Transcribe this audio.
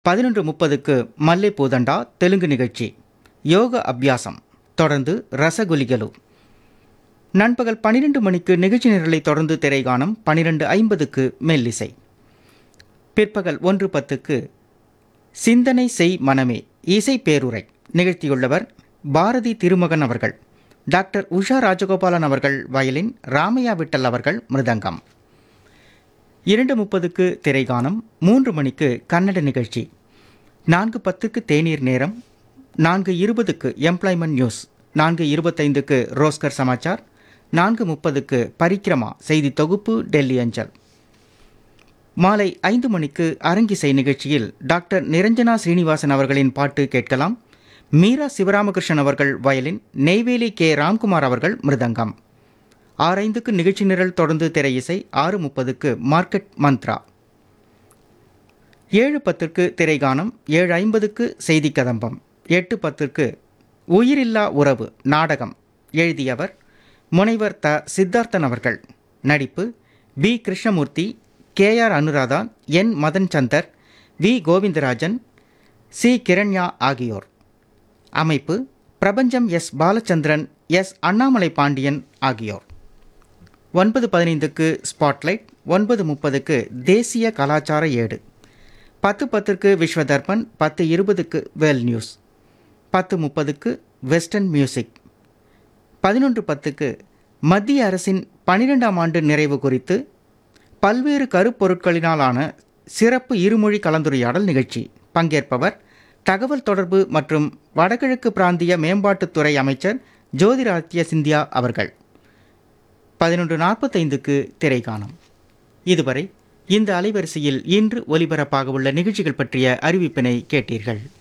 பதினொன்று முப்பதுக்கு மல்லை பூதண்டா தெலுங்கு நிகழ்ச்சி யோக அபியாசம் தொடர்ந்து ரசகுலிகலு நண்பகல் பன்னிரெண்டு மணிக்கு நிகழ்ச்சி நிரலை தொடர்ந்து திரைகானம் பன்னிரெண்டு ஐம்பதுக்கு மெல்லிசை பிற்பகல் ஒன்று பத்துக்கு சிந்தனை செய் மனமே இசை பேருரை நிகழ்த்தியுள்ளவர் பாரதி திருமகன் அவர்கள் டாக்டர் உஷா ராஜகோபாலன் அவர்கள் வயலின் ராமையா விட்டல் அவர்கள் மிருதங்கம் இரண்டு முப்பதுக்கு திரைகானம் மூன்று மணிக்கு கன்னட நிகழ்ச்சி நான்கு பத்துக்கு தேநீர் நேரம் நான்கு இருபதுக்கு எம்ப்ளாய்மெண்ட் நியூஸ் நான்கு இருபத்தைந்துக்கு ரோஸ்கர் சமாச்சார் நான்கு முப்பதுக்கு பரிக்கிரமா செய்தி தொகுப்பு டெல்லி அஞ்சல் மாலை ஐந்து மணிக்கு அரங்கிசை நிகழ்ச்சியில் டாக்டர் நிரஞ்சனா ஸ்ரீனிவாசன் அவர்களின் பாட்டு கேட்கலாம் மீரா சிவராமகிருஷ்ணன் அவர்கள் வயலின் நெய்வேலி கே ராம்குமார் அவர்கள் மிருதங்கம் ஆரைந்துக்கு நிகழ்ச்சி நிரல் தொடர்ந்து திரையிசை ஆறு முப்பதுக்கு மார்க்கெட் மந்த்ரா ஏழு பத்திற்கு திரைகானம் ஏழு ஐம்பதுக்கு செய்தி கதம்பம் எட்டு பத்திற்கு உயிரில்லா உறவு நாடகம் எழுதியவர் முனைவர் த சித்தார்த்தன் அவர்கள் நடிப்பு P Krishnamurthy K R Anuradha N Madan Chandar V Govindarajan C Kiranya ஆகியோர் அமைப்பு பிரபஞ்சம் எஸ் பாலச்சந்திரன் எஸ் அண்ணாமலை பாண்டியன் ஆகியோர் ஒன்பது பதினைந்துக்கு ஸ்பாட்லைட் ஒன்பது முப்பதுக்கு தேசிய கலாச்சார ஏடு பத்து பத்திற்கு விஸ்வ தர்பன் பத்து இருபதுக்கு வேல் நியூஸ் பத்து முப்பதுக்கு வெஸ்டர்ன் மியூசிக் பதினொன்று பத்துக்கு மத்திய அரசின் பனிரெண்டாம் ஆண்டு நிறைவு குறித்து பல்வேறு கருப்பொருட்களினாலான சிறப்பு இருமொழி கலந்துரையாடல் நிகழ்ச்சி பங்கேற்பவர் தகவல் தொடர்பு மற்றும் வடகிழக்கு பிராந்திய மேம்பாட்டுத்துறை அமைச்சர் ஜோதிராத்ய சிந்தியா அவர்கள் பதினொன்று நாற்பத்தைந்துக்கு திரைகாணம் இதுவரை இந்த அலைவரிசையில் இன்று ஒலிபரப்பாக உள்ள நிகழ்ச்சிகள் பற்றிய அறிவிப்பினை கேட்டீர்கள்